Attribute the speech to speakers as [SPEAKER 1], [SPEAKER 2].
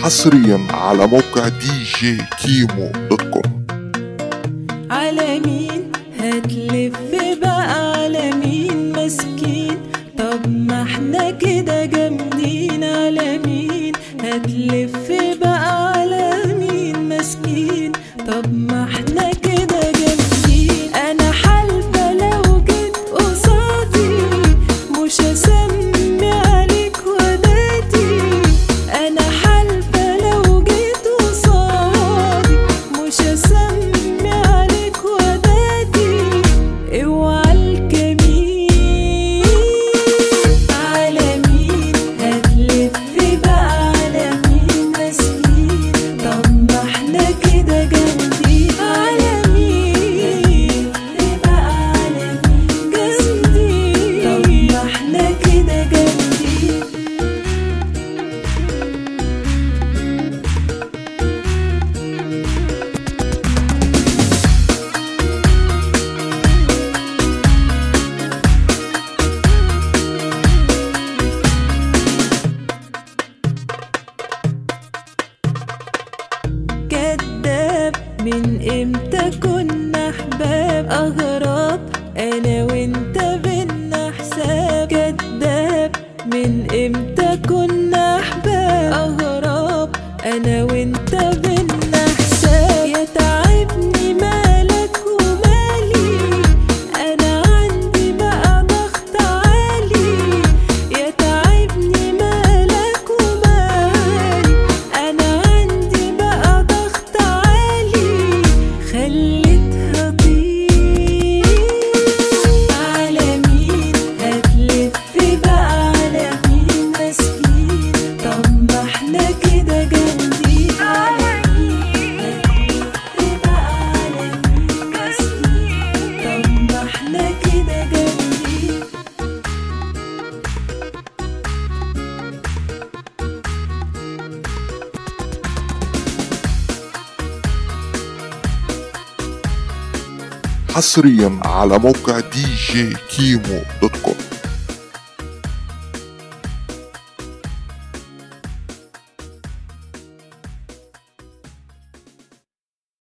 [SPEAKER 1] حصريا على موقع دي جي كيمو دوت كوم
[SPEAKER 2] على مين هتلف بقى على مين مسكين طب ما احنا كده جامدين على مين هتلف بقى على مين مسكين طب ما احنا كده جامدين انا حالفة لو جيت قصادي مش هسمي عليك ونادي انا حالفة لو جيت قصادي مش هسمي عليك ونادي اوعى الكمين على مين هتلف بقى على مين مسكين طب ما احنا كده جامدين على مين بقى على مين جامدين طب ما احنا كده جامدين كداب من امتى كنا احباب اغراب انا وانت بينا حساب كداب من امتى كنا احباب اغراب انا وانت بينا حساب يا تعبني مالك ومالي انا عندي بقى ضغط عالي يا تعبني مالك ومالي انا عندي بقى ضغط عالي خليتها تطير على مين هتلف بقى على مين مسكين طب ما احنا كده جامدين على مين هتلف بقى على مين مسكين طب ما احنا كده جامدين
[SPEAKER 1] حصريا على موقع دي جي كيمو دوت كوم